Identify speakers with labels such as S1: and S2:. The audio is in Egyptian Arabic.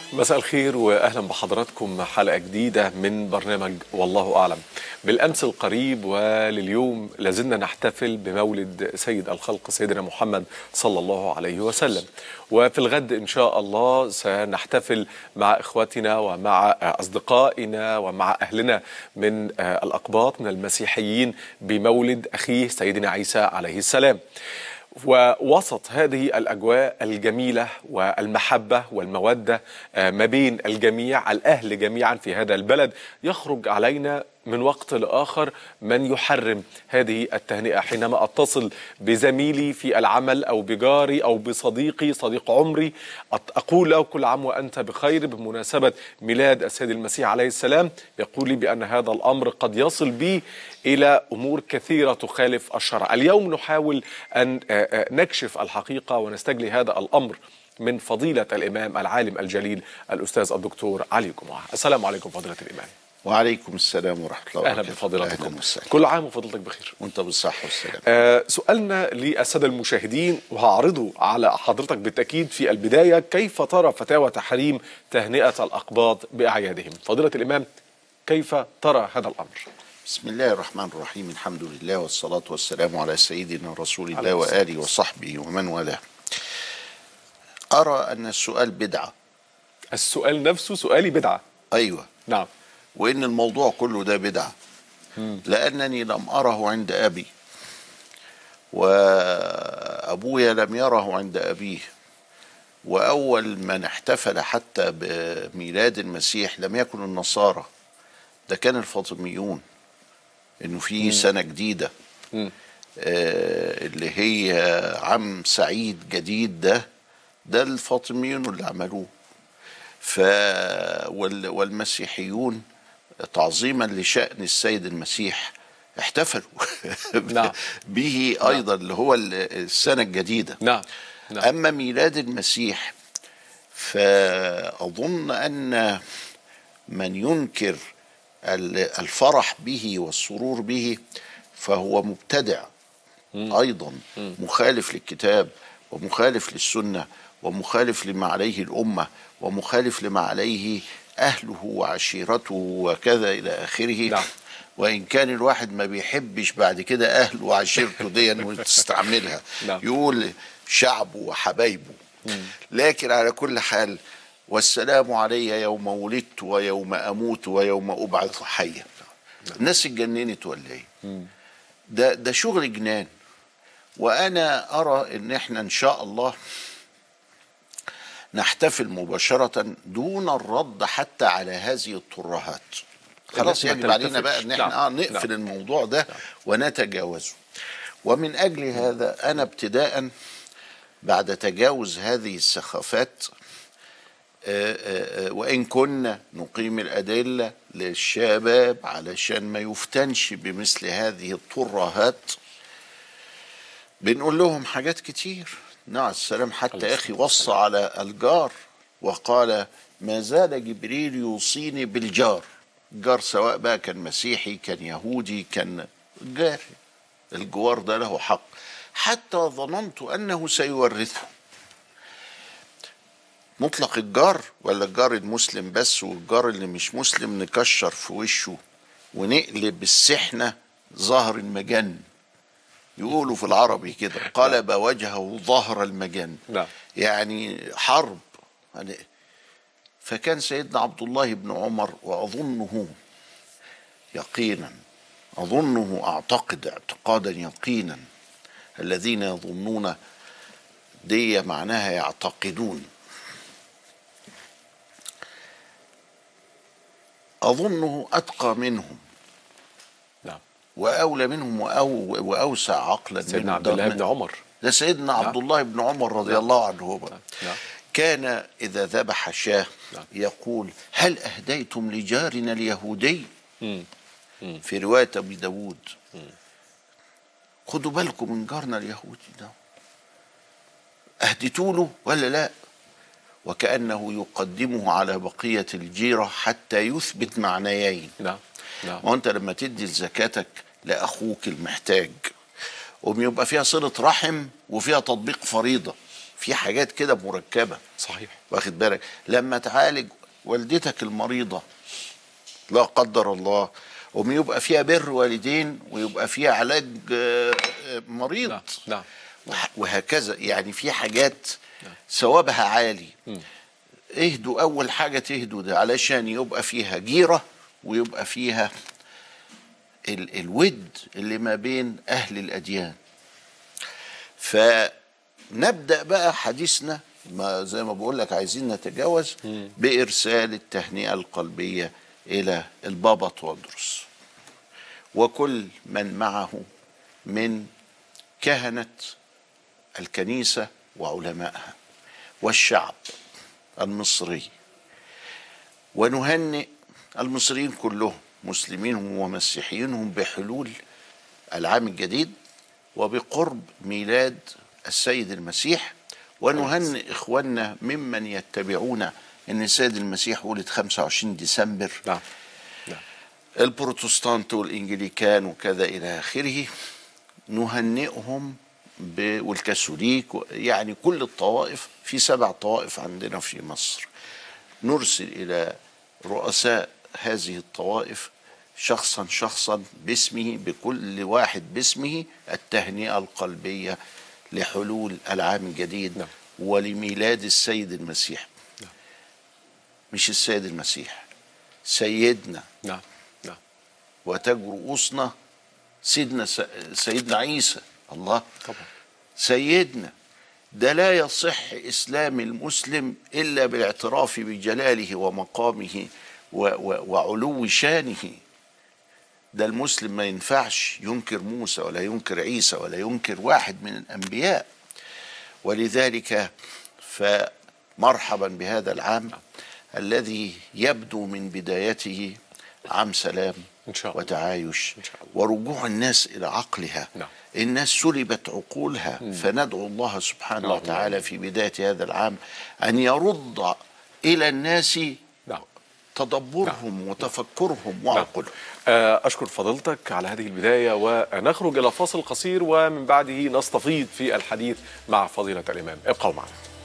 S1: مساء الخير واهلا بحضراتكم حلقه جديده من برنامج والله اعلم. بالامس القريب ولليوم لازلنا نحتفل بمولد سيد الخلق سيدنا محمد صلى الله عليه وسلم. وفي الغد ان شاء الله سنحتفل مع اخواتنا ومع اصدقائنا ومع اهلنا من الاقباط من المسيحيين بمولد اخيه سيدنا عيسى عليه السلام. ووسط هذه الاجواء الجميله والمحبه والموده ما بين الجميع الاهل جميعا في هذا البلد يخرج علينا من وقت لاخر من يحرم هذه التهنئه حينما اتصل بزميلي في العمل او بجاري او بصديقي صديق عمري اقول له كل عام وانت بخير بمناسبه ميلاد السيد المسيح عليه السلام يقول لي بان هذا الامر قد يصل بي الى امور كثيره تخالف الشرع اليوم نحاول ان نكشف الحقيقه ونستجلي هذا الامر من فضيله الامام العالم الجليل الاستاذ الدكتور علي جمعه السلام عليكم فضيله الامام
S2: وعليكم السلام ورحمه الله وبركاته
S1: اهلا بفضيلتكم
S2: أهلاً وسهلاً.
S1: كل عام وفضيلتك بخير
S2: وانت بالصحه والسلامه
S1: آه سؤالنا للساده المشاهدين وهعرضه على حضرتك بالتاكيد في البدايه كيف ترى فتاوى تحريم تهنئه الاقباط باعيادهم فضيله الامام كيف ترى هذا الامر
S2: بسم الله الرحمن الرحيم الحمد لله والصلاه والسلام على سيدنا رسول
S1: عليه
S2: الله
S1: الصلاة
S2: واله وصحبه ومن والاه ارى ان السؤال بدعه
S1: السؤال نفسه سؤالي بدعه
S2: ايوه
S1: نعم
S2: وان الموضوع كله ده بدعه لانني لم اره عند ابي وابويا لم يره عند ابيه واول من احتفل حتى بميلاد المسيح لم يكن النصارى ده كان الفاطميون انه في سنه جديده
S1: مم.
S2: آه اللي هي عم سعيد جديد ده ده الفاطميون اللي عملوه ف وال- والمسيحيون تعظيما لشأن السيد المسيح احتفلوا
S1: نعم.
S2: به ايضا اللي هو ال- السنه الجديده
S1: نعم نعم
S2: اما ميلاد المسيح فاظن ان من ينكر ال- الفرح به والسرور به فهو مبتدع ايضا مخالف للكتاب ومخالف للسنه ومخالف لما عليه الامه ومخالف لما عليه اهله وعشيرته وكذا الى اخره
S1: نعم.
S2: وان كان الواحد ما بيحبش بعد كده اهله وعشيرته دي وتستعملها
S1: نعم.
S2: يقول شعبه وحبايبه لكن على كل حال والسلام علي يوم ولدت ويوم اموت ويوم ابعث حيا الناس اتجننت ولا ايه ده ده شغل جنان وانا ارى ان احنا ان شاء الله نحتفل مباشرة دون الرد حتى على هذه الترهات خلاص
S1: الناس ما
S2: يجب علينا بقى
S1: تلتفتش.
S2: ان احنا
S1: نعم.
S2: آه نقفل
S1: نعم.
S2: الموضوع ده ونتجاوزه ومن اجل هذا انا ابتداء بعد تجاوز هذه السخافات آه، آه، آه، وإن كنا نقيم الأدلة للشباب علشان ما يفتنش بمثل هذه الترهات بنقول لهم حاجات كتير نعم السلام حتى أخي وصى على الجار وقال ما زال جبريل يوصيني بالجار الجار سواء بقى كان مسيحي كان يهودي كان جار الجوار ده له حق حتى ظننت أنه سيورثه مطلق الجار ولا الجار المسلم بس والجار اللي مش مسلم نكشر في وشه ونقلب السحنة ظهر المجن يقولوا في العربي كده قلب وجهه ظهر المجن
S1: نعم.
S2: يعني حرب يعني فكان سيدنا عبد الله بن عمر وأظنه يقينا أظنه أعتقد اعتقادا يقينا الذين يظنون دي معناها يعتقدون أظنه أتقى منهم
S1: نعم
S2: وأولى منهم وأو وأوسع عقلا
S1: سيدنا
S2: منهم.
S1: عبد الله
S2: ده-
S1: بن عمر
S2: ده سيدنا عبد الله بن عمر رضي الله عنهما
S1: نعم.
S2: كان إذا ذبح شاه
S1: نعم.
S2: يقول هل أهديتم لجارنا اليهودي
S1: مم.
S2: في رواية أبي داود خدوا بالكم من جارنا اليهودي ده أهدتوا له ولا لا وكأنه يقدمه على بقية الجيرة حتى يثبت معنيين
S1: نعم نعم
S2: وانت لما تدي زكاتك لاخوك المحتاج وبيبقى فيها صله رحم وفيها تطبيق فريضه في حاجات كده مركبه
S1: صحيح
S2: واخد بالك لما تعالج والدتك المريضه لا قدر الله وما يبقى فيها بر والدين ويبقى فيها علاج آه، آه، مريض
S1: نعم نعم
S2: وه- وهكذا يعني في حاجات ثوابها عالي اهدوا اول حاجه تهدوا ده علشان يبقى فيها جيره ويبقى فيها ال الود اللي ما بين اهل الاديان فنبدا بقى حديثنا ما زي ما بقول لك عايزين نتجاوز بارسال التهنئه القلبيه الى البابا تودرس وكل من معه من كهنه الكنيسه وعلمائها والشعب المصري ونهنئ المصريين كلهم مسلمينهم ومسيحيينهم بحلول العام الجديد وبقرب ميلاد السيد المسيح ونهنئ اخواننا ممن يتبعون ان السيد المسيح ولد 25 ديسمبر
S1: نعم نعم
S2: البروتستانت والانجليكان وكذا الى اخره نهنئهم ب- والكاثوليك و- يعني كل الطوائف في سبع طوائف عندنا في مصر نرسل الى رؤساء هذه الطوائف شخصا شخصا باسمه بكل واحد باسمه التهنئه القلبيه لحلول العام الجديد
S1: نعم.
S2: ولميلاد السيد المسيح
S1: نعم.
S2: مش السيد المسيح سيدنا
S1: نعم نعم
S2: وتاج رؤوسنا سيدنا س- سيدنا عيسى الله
S1: طبعا
S2: سيدنا ده لا يصح اسلام المسلم الا بالاعتراف بجلاله ومقامه و و وعلو شانه ده المسلم ما ينفعش ينكر موسى ولا ينكر عيسى ولا ينكر واحد من الانبياء ولذلك فمرحبا بهذا العام الذي يبدو من بدايته عام سلام
S1: إن شاء الله.
S2: وتعايش
S1: إن شاء الله.
S2: ورجوع الناس الى عقلها
S1: نعم.
S2: الناس سلبت عقولها فندعو الله سبحانه
S1: اللهم
S2: وتعالى
S1: آمين.
S2: في بدايه هذا العام ان يرد الى الناس
S1: نعم
S2: تدبرهم وتفكرهم
S1: نعم.
S2: وعقولهم
S1: آه، أشكر فضيلتك على هذه البداية ونخرج إلى فاصل قصير ومن بعده نستفيض في الحديث مع فضيلة الإمام ابقوا معنا